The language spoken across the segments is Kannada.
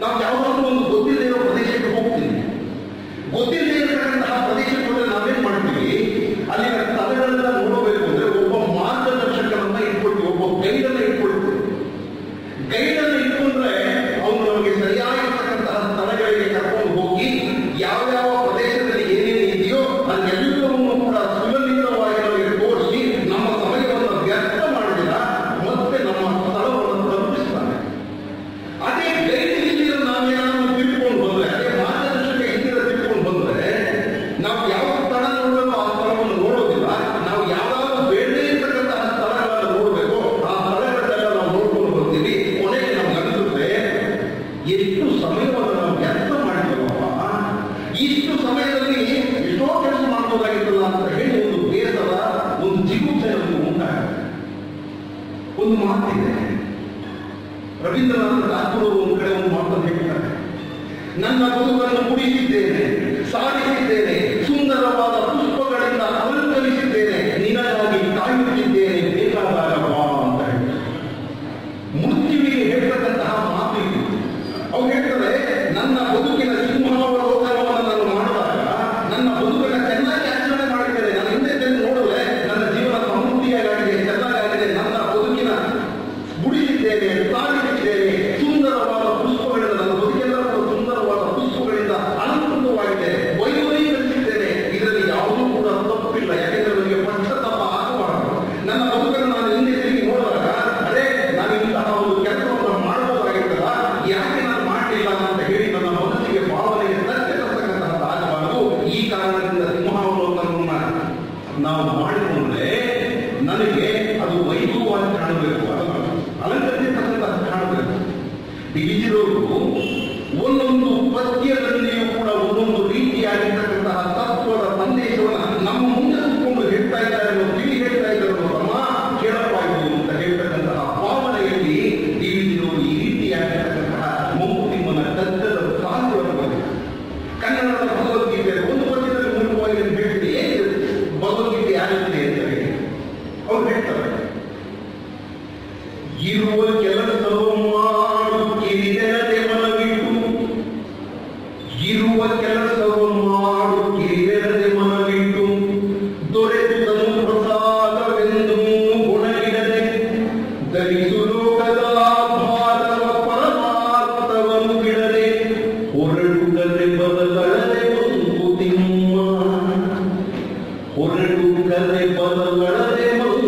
ನಾವು ಯಾವುದಾದ್ರೂ ಒಂದು ಗೊತ್ತಿಲ್ಲದೆ ಇರೋ ಪ್ರದೇಶಕ್ಕೆ ಹೋಗ್ತೀವಿ ಗೊತ್ತಿಲ್ಲದೆ ಇರತಕ್ಕಂತಹ ಪ್ರದೇಶಕ್ಕೆ ಹೋದ್ರೆ ನಾವೇನ್ ಮಾಡ್ತೀವಿ ಅಲ್ಲಿನ ಸ್ಥಳಗಳನ್ನ ನೋಡಬೇಕು ಅಂದ್ರೆ ಒಬ್ಬ ಮಾರ್ಗದರ್ಶಕರನ್ನ ಇಟ್ಕೊಳ್ತೀವಿ ಒಬ್ಬ ಗೈಡನ್ನ ಇಟ್ಕೊಳ್ತೀವಿ ಗೈಡನ್ನ ಇಟ್ಕೊಂಡ್ರೆ ಅವನು ನಮಗೆ ಸರಿಯಾಗಿರ್ತಕ್ಕಂತಹ ಸ್ಥಳಗಳಿಗೆ ಕರ್ಕೊಂಡು ಹೋಗಿ ಯಾವ್ಯಾವ ಪ್ರದೇಶದಲ್ಲಿ ಏನೇನು ಇದೆಯೋ ಅದೆಲ್ಲವನ್ನೂ ಕೂಡ ಸುಲಲಿತವಾಗಿ ನಮಗೆ ತೋರಿಸಿ ನಮ್ಮ ಸಮಯವನ್ನು ವ್ಯರ್ಥ ಮಾಡಿದಿರ ಮತ್ತೆ ನಮ್ಮ ಸ್ಥಳವನ್ನು ತಲುಪಿಸ್ತಾನೆ ಅದೇ ಗೈಡ್ ಇಲ್ಲಿರೋ ನಾವೇನಾದ್ರೂ ತಿಳ್ಕೊಂಡು ಬಂದ್ರೆ ಅದೇ ಮಾರ್ಗದರ್ಶಕ ಹಿಂದಿರ ತಿಳ್ಕೊಂಡು ಬಂದ್ರೆ ನಾವು ಯಾವ ಸ್ಥಳ ನೋಡಬೇಕು ಆ ಸ್ಥಳವನ್ನು ನೋಡೋದಿಲ್ಲ ನಾವು ಯಾವ್ದಾದ್ರು ಬೇಡದೇ ಇರ್ತಕ್ಕಂತಹ ಸ್ಥಳಗಳನ್ನು ನೋಡಬೇಕು ಆ ಸ್ಥಳಗಳನ್ನೆಲ್ಲ ನಾವು ನೋಡ್ಕೊಂಡು ಬರ್ತೀವಿ ಕೊನೆಗೆ ನಮ್ಗೆ ಅನಿಸುತ್ತೆ ಎಷ್ಟು ಸಮಯವನ್ನು ನಾವು ವ್ಯರ್ಥ ಮಾಡಿದ್ವಪ್ಪ ಇಷ್ಟು ಸಮಯದಲ್ಲಿ ಎಷ್ಟೋ ಕೆಲಸ ಮಾಡ್ಬೋದಾಗಿತ್ತಲ್ಲ ಅಂತ ಹೇಳಿ ಒಂದು ಬೇಸರ ಒಂದು ಜಿಗುಪ್ಸೆ ನಮಗೆ ಉಂಟಾಗುತ್ತೆ ಒಂದು ಮಾತಿದೆ ರವೀಂದ್ರನಾಥ ಠಾಕೂರ್ ಅವರು ಒಂದು ಕಡೆ ಒಂದು ಮಾತನ್ನು ಹೇಳ್ತಾರೆ ನನ್ನ ಬದುಕನ್ನು ಕುಡಿಸಿದ್ದೇನೆ ಸಾಧಿಸಿದ್ದೇನೆ ಸುಂದರವಾದ ಪುಷ್ಪಗಳಿಂದ ಅಲಂಕರಿಸಿದ್ದೇನೆ ನಿನಗಾಗಿ ಕಾಯುತ್ತಿದ್ದೇನೆ ಬೇಕಾದಾಗ ಬಾ ಅಂತ ಹೇಳ್ತಾರೆ ಮೃತ್ಯುವಿಗೆ ಹೇಳ್ತಕ್ಕಂತಹ ಮಾತು ಇದು ಅವ್ರು ಹೇಳ್ತಾರೆ ನನ್ನ ಬದುಕಿನ ಸಿಂಹಾವಲೋಕನವನ್ನು ನಾನು ಮಾಡಿದಾಗ ನನ್ನ ಬದುಕನ್ನು ಚೆನ್ನಾಗಿ ಆಚರಣೆ ಮಾಡಿದ್ದೇನೆ ನಾನು ಹಿಂದೆ ತೆಗೆದು ನೋಡಿದ್ರೆ ನನ್ನ ಜೀವನ ಸಮೃದ್ಧಿಯಾಗಿದೆ ಚೆನ್ನಾಗಾಗಿದೆ ನನ್ನ ಬದುಕಿನ ಗುಡಿಸಿದ್ದೇನೆ ಸಾಧಿಸಿದ್ದೇನೆ ಸುಂದರವಾದ ಪುಷ್ಪಗಳಿಂದ ನನ್ನ ಬದುಕೆಲ್ಲ ಕೂಡ ಸುಂದರವಾದ ಪುಷ್ಪಗಳಿಂದ ಅಲಂಕೃತವಾಗಿದೆ ವೈವೈಕರಿಸಿದ್ದೇನೆ ಇದರಲ್ಲಿ ಯಾವುದೂ ಕೂಡ ತಪ್ಪಿಲ್ಲ ಯಾಕೆಂದ್ರೆ ನನಗೆ ಪಶ್ಚಾತ್ತಾಪ ಆಗಬಾರದು ನನ್ನ ಬದುಕನ್ನು ನಾನು ಹಿಂದೆ ತಿರುಗಿ ನೋಡಿದಾಗ ಅದೇ ನಾನು ಇಂತಹ ಒಂದು ಕೆಲಸವನ್ನು ಮಾಡಬಹುದಾಗಿತ್ತಲ್ಲ ಯಾಕೆ ನಾನು ಮಾಡಲಿಲ್ಲ ಅಂತ ಹೇಳಿ ನನ್ನ ಮನಸ್ಸಿಗೆ ಭಾವನೆಗೆ ತಟ್ಟೆ ತರ್ತಕ್ಕಂತಹ ಆಗಬಾರದು ಈ ಕಾರಣದಿಂದ ಸಿಂಹಾವಲೋಕನವನ್ನ ನಾವು ಮಾಡಿಕೊಂಡ್ರೆ ನನಗೆ ಅದು ವೈಭವವಾಗಿ ಕಾಣಬೇಕು ಅದನ್ನು ಅಲಂಕರಿಸಿರ್ತಕ್ಕಂತಹ ಕಾಣಬೇಕು ಬಿಗಿದಿರೋರು ಒಂದೊಂದು ಪದ್ಯದಲ್ಲಿಯೂ ಕೂಡ ಒಂದೊಂದು ರೀತಿಯಾಗಿರ್ತಕ್ಕಂತಹ ತತ್ವದ ಸಂದೇಶವನ್ನು ನಮ್ಮ ಮುಂದೆ ಕೂತ್ಕೊಂಡು ಹೇಳ್ತಾ ಇದ್ದಾರೆ ಅನ್ನೋ ತಿಳಿ ಹೇಳ್ತಾ ಇದ್ದಾರೆ ರಮ ಕೇಳಬಾರದು ಅಂತ ಹೇಳ್ತಕ್ಕಂತಹ ಭಾವನೆಯಲ್ಲಿ ಬಿಗಿದಿರೋರು ಈ ರೀತಿಯಾಗಿರ್ತಕ್ಕಂತಹ ಮಂಕುತಿಮ್ಮನ ಕದ್ದದ ಸಾಲುಗಳನ್ನು ಬರೆದಿದ್ದಾರೆ ಕನ್ನಡದ ಭಗವದ್ಗೀತೆ ಒಂದು ಪದ್ಯದಲ್ಲಿ ಮೂಲಕವಾಗಿ ನಾನು ಹೇಳ್ತೀನಿ ಹೇಗೆ ಭಗವದ್ಗೀತೆ ಆಗುತ್ತೆ ಅಂತ ಹೇಳಿ ಅವ್ರು ಹೇಳ್ತಾರೆ ಇರುವ ಕೆಲಸವನ್ನು ಮಾಡು ಕಿರಿದೆರದೆ ಮನವಿಟ್ಟು ಇರುವ ಕೆಲಸವನ್ನು ಮಾಡು ಕಿರಿದೆರದೆ ಮನವಿಟ್ಟು ದೊರೆತನು ಪ್ರಸಾದವೆಂದು ಗುಣಗಿಡದೆ ಧರಿಸು ಲೋಕದ ಭಾರವ ಪರಮಾರ್ಥವನ್ನು ಬಿಡದೆ ಹೊರಡುತ್ತದೆ ಬದಲದೆ ಮಂಕುತಿಮ್ಮ ಹೊರಡುತ್ತದೆ ಬದಲದೆ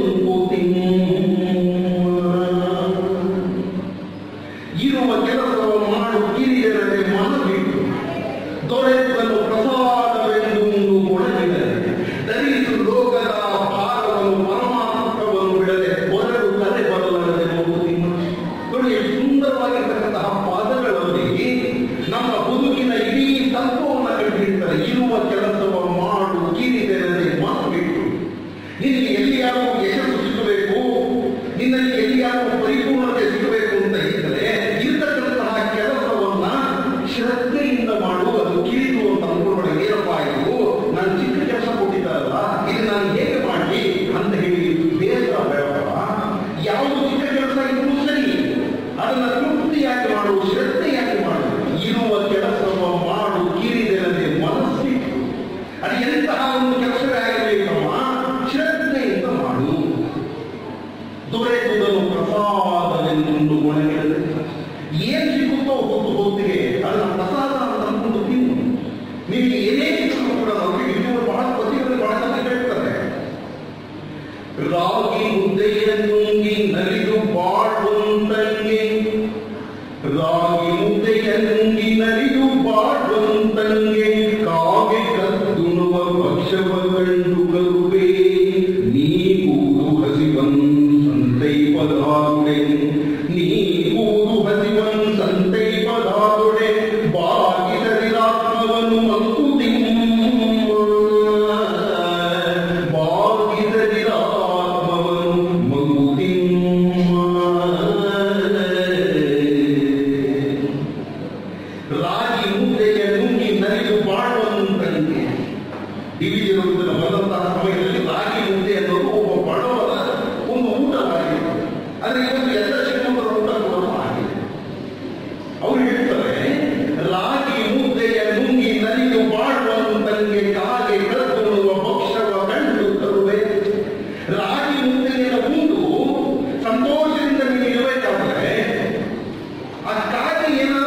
ಮಂಕುತಿಮ್ಮ ಇರುವ ಕೆಲಸವನ್ನು ಮಾಡು ಕಿರಿಯರದೆ ಮನಬಿಟ್ಟು ದೊರೆತನು ಪ್ರಸಾದವೆಂದು ಮುಂದು ಕೊಡಲಿದೆ ಧರಿಸು ಲೋಕದ ಭಾರವನ್ನು ಪರಮಾರ್ಥವನ್ನು ಬಿಡದೆ ಹೊರಡು ಕಲೆ ಬದಲದೆ ಮಂಕುತಿಮ್ಮ ನೋಡಿ ಎಷ್ಟು ಸುಂದರವಾಗಿರ್ತಕ್ಕಂತಹ ಪಾದಗಳಲ್ಲಿ ನಮ್ಮ ಬದುಕಿನ ಇಡೀ ತತ್ವವನ್ನು ಕಂಡಿರ್ತಾರೆ ಇರುವ ಕೆಲಸವನ್ನು ಮಾಡು ಕಿರಿದೆರದೆ ಮನಬಿಟ್ಟು ನಿನಗೆ ಎಲ್ಲಿಯಾದರೂ ಯಶಸ್ಸು ಸಿಗಬೇಕು ನಿನ್ನಲ್ಲಿ ಎಲ್ಲಿಯಾದರೂ ಪರಿಪೂರ್ಣತೆ ಸಿಗಬೇಕು ಅಂತ ಇದ್ದರೆ ಇರ್ತಕ್ಕಂತಹ ಕೆಲಸವನ್ನ ಶ್ರದ್ಧೆಯಿಂದ ಮಾಡು ಅದು ಕಿರಿದು ಅಂತ ಅನ್ಕೊಂಡ್ರೆ ಏನಪ್ಪ ಇದು ನಾನು ಚಿಕ್ಕ ಕೆಲಸ ಕೊಟ್ಟಿದ್ದಾರಲ್ಲ ಇದು ನಾನು ಹೇಗೆ ಮಾಡಲಿ ಅಂತ ಹೇಳಿ ಬೇಸರ ಬೇಡವ ಯಾವುದು ಚಿಕ್ಕ ಕೆಲಸ ಇದ್ರೂ ಸರಿ ಅದನ್ನ ತೃಪ್ತಿಯಾಗಿ ಮಾಡು ಶ್ರದ್ಧೆಯಾಗಿ ಮಾಡು ಇರುವ ಕೆಲಸವನ್ನು ಮಾಡು ಕಿರಿದೆರದೆ ಮನಸ್ಸಿಟ್ಟು ಅದು ಎಂತಹ ಒಂದು ಕೆಲಸವೇ ಆಗಿರಬೇಕಮ್ಮ ಶ್ರದ್ಧೆಯಿಂದ ಮಾಡು ದೊರೆತುದನು ಪ್ರಸಾದವೆಂದು ಒಣಗಿರದೆ ಏನ್ ಸಿಗುತ್ತೋ ಹೊತ್ತು ಹೊತ್ತಿಗೆ ಅದನ್ನ ಪ್ರಸಾದ ಅಂತ ಅಂದ್ಕೊಂಡು ತಿನ್ನು ನಿಮಗೆ ಏನೇ ಸಿಕ್ಕರೂ ಕೂಡ ನಮಗೆ ಇವರು ಬಹಳ ಪದ್ಯಗಳು ಬಹಳ ಜನ ಹೇಳ್ತಾರೆ ರಾಗಿ ಮುದ್ದೆಯ ನುಂಗಿ ನಲಿದು ಬಾಳುವಂತಂಗೆ ರಾಗಿ ಮುದ್ದೆಯ ನುಂಗಿ ನಲಿದು ಬಾಳುವಂತಂಗೆ ಕಾಗೆ ಕದ್ದುಣುವ ಪಕ್ಷವ ಕಂಡು ಕರುವೆ ನೀ ಕೂದು ಹಸಿವನ್ ಸಂತೈ ಪದಾದುಡೆ ನೀ ಕೂದು ಹಸಿವನ್ ಸಂತೈ ಪದಾದುಡೆ ಬಾಗಿದರಿರಾತ್ಮವನ್ನು ಮಂಕುತಿಮ್ಮ ಬಾಗಿದರಿರಾತ್ಮವನ್ನು ಮಂಕುತಿಮ್ಮ ರಾಗಿ ಮುದ್ದೆಯ ನುಂಗಿ ನಲಿದು ಬಾಳುವಂತಂಗೆ ದಿವಿಜರುವುದನ್ನು ಬಂದಂತಹ ಸಮಯದಲ್ಲಿ ರಾಗಿ ಮುದ್ದೆ ಅನ್ನೋದು ಒಬ್ಬ ಬಡವರ ಒಂದು ಊಟವಾಗಿದೆ ಆದರೆ ಇವತ್ತು ಎಲ್ಲ ಶ್ರೀಮಂತರ ಊಟ ಕೂಡ ಆಗಿದೆ ಅವ್ರು ಹೇಳ್ತಾರೆ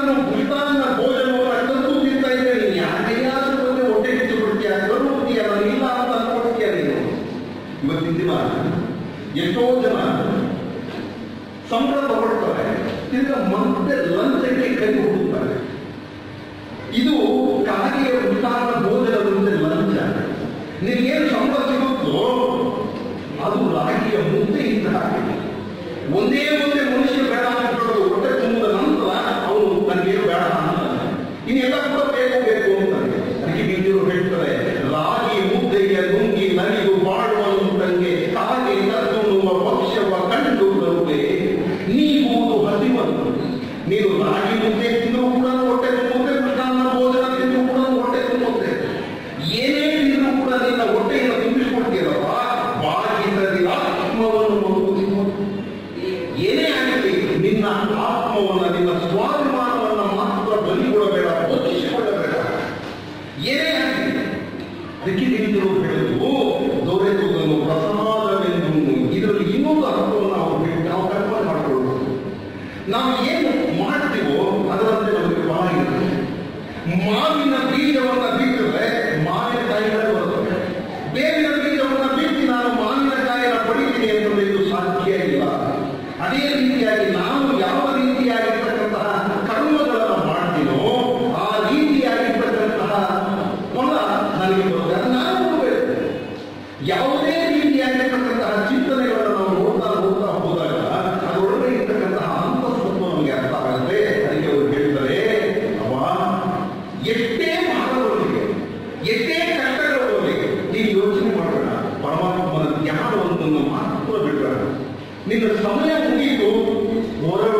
ನಾನು ಮೃಷ್ಟಾನ್ನ ಭೋಜನವನ್ನು ತಂದು ತಿಂತಾ ಇದ್ದೆ ನೀನು ಯಾರಿಗಾದ್ರೂ ಬಂದು ಹೊಟ್ಟೆ ಕಿಚ್ಚು ಬಿಡ್ತೀಯ ಕರುತ್ತೀಯ ನಾನು ಇಲ್ಲ ಅಂತ ಅನ್ಕೊಳ್ತೀಯ ನೀನು ಇವತ್ತಿನ ದಿನ ಎಷ್ಟೋ ಜನ ಸಂಬಳ ತಗೊಳ್ತಾರೆ ತಿರ್ಗಾ ಮತ್ತೆ ಲಂಚಕ್ಕೆ ಕೈ ಹುಡುಕ್ತಾರೆ ಇದು ಕಾಗೆಯ ಮೃಷ್ಟಾನ್ನ ಭೋಜನದಂತೆ ಲಂಚ ನಿನಗೇನು ಸಂಬಳ ಸಿಗುತ್ತೋ ಅದು ರಾಗಿಯ ಮುದ್ದೆ ಇದ್ದ ಹಾಗೆ ಒಂದೇ ಒಂದೇ ಮನುಷ್ಯ ಬೇಡ ಅಂತ ಹೇಳೋದು ಹೊಟ್ಟೆ ತುಂಬಿದ ನಂತರ ಅವನು ನನಗೇನು ಬೇಡ ಅಂತಾನೆ ಇನ್ನೆಲ್ಲ ಕೂಡ ಬೇಕು ಬೇಕು ಅಂತಾನೆ ಅದಕ್ಕೆ ಬಿಂದಿರು ಹೇಳ್ತಾರೆ ರಾಗಿ ಮುದ್ದೆಯ ನುಂಗಿ ನಲಿದು ಬಾಳುವಂತಂಗೆ ಕಾಗೆ ಕತ್ತುಣ್ಣುವ ಪಕ್ಷವ ಕಂಡು ಬರುವೆ ನೀಗುವುದು ಹಸಿವನ್ನು ನೀನು ರಾಗಿ ಮುದ್ದೆ ತಿಂದರೂ ಕೂಡ ಹೊಟ್ಟೆ ತುಂಬುತ್ತೆ ಮೃಷ್ಟಾನ್ನ ಭೋಜನ ತಿಂದರೂ ಕೂಡ ಹೊಟ್ಟೆ ತುಂಬುತ್ತೆ ಏನೇ ತಿಂದರೂ ಕೂಡ ನಿನ್ನ ಹೊಟ್ಟೆಯನ್ನು ತುಂಬಿಸಿಕೊಡ್ತೀರಲ್ಲ ಬಾಗಿಸದಿ ಆತ್ಮವನ್ನು ಮಗುವಿಸಿಕೊಂಡು ಏನೇ ಆಗಲಿ ನಿನ್ನ ಆತ್ಮವನ್ನ ನಿನ್ನ ಸ್ವಾಭಿಮಾನವನ್ನ ಮಾತ್ರ ಬಲಿ ಕೊಡಬೇಡ ಒತ್ತಿಸಿಕೊಳ್ಳಬೇಡ ಏನೇ ಆಗಲಿ ಅದಕ್ಕೆ ತಿಳಿದಿರು ಹೇಳಿದ್ರು ದೊರೆಯುವುದನ್ನು ಪ್ರಸಾದವೆಂದು ಇದರಲ್ಲಿ ಇನ್ನೊಂದು ಅರ್ಥವನ್ನು ನಾವು ಬಿಟ್ಟು ನಾವು ಕಲ್ಪನೆ ಮಾಡಿಕೊಳ್ಳಬಹುದು ನಾವು ಏನು ಮಾಡ್ತೀವೋ ಅದರಂತೆ ನಮಗೆ ಫಲ ಇರುತ್ತೆ ಮಾವಿನ ಬೀಜವನ್ನ ಬಿಟ್ಟರೆ ಮಾವಿನಕಾಯಿಗಳೇ ಬರುತ್ತವೆ ಬೇವಿನ ಬೀಜವನ್ನ ಬಿಟ್ಟು ನಾನು ಮಾವಿನಕಾಯಿನ ಪಡಿತೀನಿ ಅಂತಂದ್ರೆ ಇದು ಸಾಧ್ಯ ಇಲ್ಲ ಅದೇ ರೀತಿಯಾಗಿ ನಾವು ಯಾವ ರೀತಿಯಾಗಿರ್ತಕ್ಕಂತಹ ಕರ್ಮಗಳನ್ನು ಮಾಡ್ತೀನೋ ಆ ರೀತಿಯಾಗಿರ್ತಕ್ಕಂತಹ ಫಲ ನನಗೆ ಬರುತ್ತೆ ಅದು ನಾನು ಹೋಗಬೇಕು ಯಾವುದೇ ರೀತಿಯಾಗಿರ್ತಕ್ಕಂತಹ ಚಿಂತನೆಗಳನ್ನು ನಾವು ನೋಡ್ತಾ ನೋಡ್ತಾ ಹೋದಾಗ ಅದರೊಳಗೆ ಇರ್ತಕ್ಕಂತಹ ಅಂತಸ್ತತ್ವ ನಮಗೆ ಅರ್ಥ ಆಗುತ್ತೆ ಅದಕ್ಕೆ ಅವರು ಹೇಳ್ತಾರೆ ಅವ ಎಷ್ಟೇ ಮಾಡಬಲ್ಲಿಗೆ ಎಷ್ಟೇ ಕಷ್ಟಗಳವರೆಗೆ ನೀನು ಯೋಚನೆ ಮಾಡಬೇಡ ಪರಮಾತ್ಮನ ಜ್ಞಾನವನ್ನು ಮಾತ್ರ ಬಿಡಬೇಡ ನಿನ್ನ ಸಮಯ ಮುಗಿದು ಹೊರಗೆ